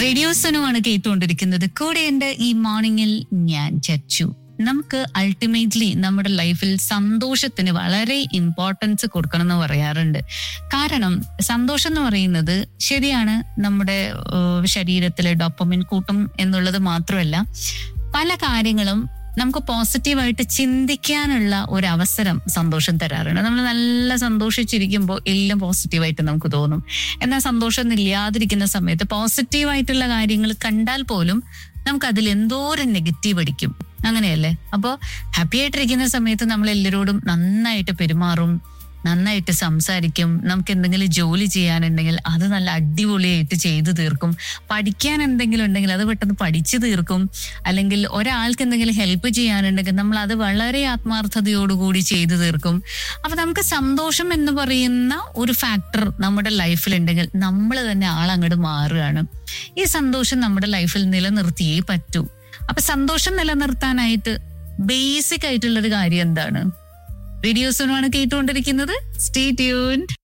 റേഡിയോസനുമാണ് കേട്ടുകൊണ്ടിരിക്കുന്നത് കൂടെ ഉണ്ട് ഈ മോർണിംഗിൽ ഞാൻ ചച്ചു നമുക്ക് അൾട്ടിമേറ്റ്ലി നമ്മുടെ ലൈഫിൽ സന്തോഷത്തിന് വളരെ ഇമ്പോർട്ടൻസ് കൊടുക്കണം എന്ന് പറയാറുണ്ട് കാരണം സന്തോഷം എന്ന് പറയുന്നത് ശരിയാണ് നമ്മുടെ ഏഹ്, ശരീരത്തിലെ ഡോപ്പമിൻ കൂട്ടും എന്നുള്ളത് മാത്രമല്ല പല കാര്യങ്ങളും നമുക്ക് പോസിറ്റീവായിട്ട് ചിന്തിക്കാനുള്ള ഒരു അവസരം സന്തോഷം തരാറുണ്ട് നമ്മൾ നല്ല സന്തോഷിച്ചിരിക്കുമ്പോൾ എല്ലാം പോസിറ്റീവായിട്ട് നമുക്ക് തോന്നും എന്നാൽ സന്തോഷം ഇല്ലാതിരിക്കുന്ന സമയത്ത് പോസിറ്റീവായിട്ടുള്ള കാര്യങ്ങൾ കണ്ടാൽ പോലും നമുക്ക് അതിൽ എന്തോരം നെഗറ്റീവ് അടിക്കും അങ്ങനെയല്ലേ അപ്പോൾ ഹാപ്പി ആയിട്ടിരിക്കുന്ന സമയത്ത് നമ്മൾ എല്ലാവരോടും നന്നായിട്ട് പെരുമാറും നന്നായിട്ട് സംസാരിക്കും നമുക്ക് എന്തെങ്കിലും ജോലി ചെയ്യാനുണ്ടെങ്കിൽ അത് നല്ല അടിപൊളിയായിട്ട് ചെയ്തു തീർക്കും പഠിക്കാൻ എന്തെങ്കിലും ഉണ്ടെങ്കിൽ അത് പെട്ടെന്ന് പഠിച്ചു തീർക്കും അല്ലെങ്കിൽ ഒരാൾക്ക് എന്തെങ്കിലും ഹെൽപ്പ് ചെയ്യാനുണ്ടെങ്കിൽ നമ്മൾ അത് വളരെ ആത്മാർത്ഥതയോടുകൂടി ചെയ്തു തീർക്കും അപ്പൊ നമുക്ക് സന്തോഷം എന്ന് പറയുന്ന ഒരു ഫാക്ടർ നമ്മുടെ ലൈഫിൽ ഉണ്ടെങ്കിൽ നമ്മൾ തന്നെ ആളങ്ങോട്ട് മാറുകയാണ് ഈ സന്തോഷം നമ്മുടെ ലൈഫിൽ നിലനിർത്തിയേ പറ്റൂ അപ്പൊ സന്തോഷം നിലനിർത്താനായിട്ട് ബേസിക് ആയിട്ടുള്ള ഒരു കാര്യം എന്താണ് റേഡിയോസോണാണ് കേട്ടുകൊണ്ടിരിക്കുന്നത് സ്റ്റേ ട്യൂൺ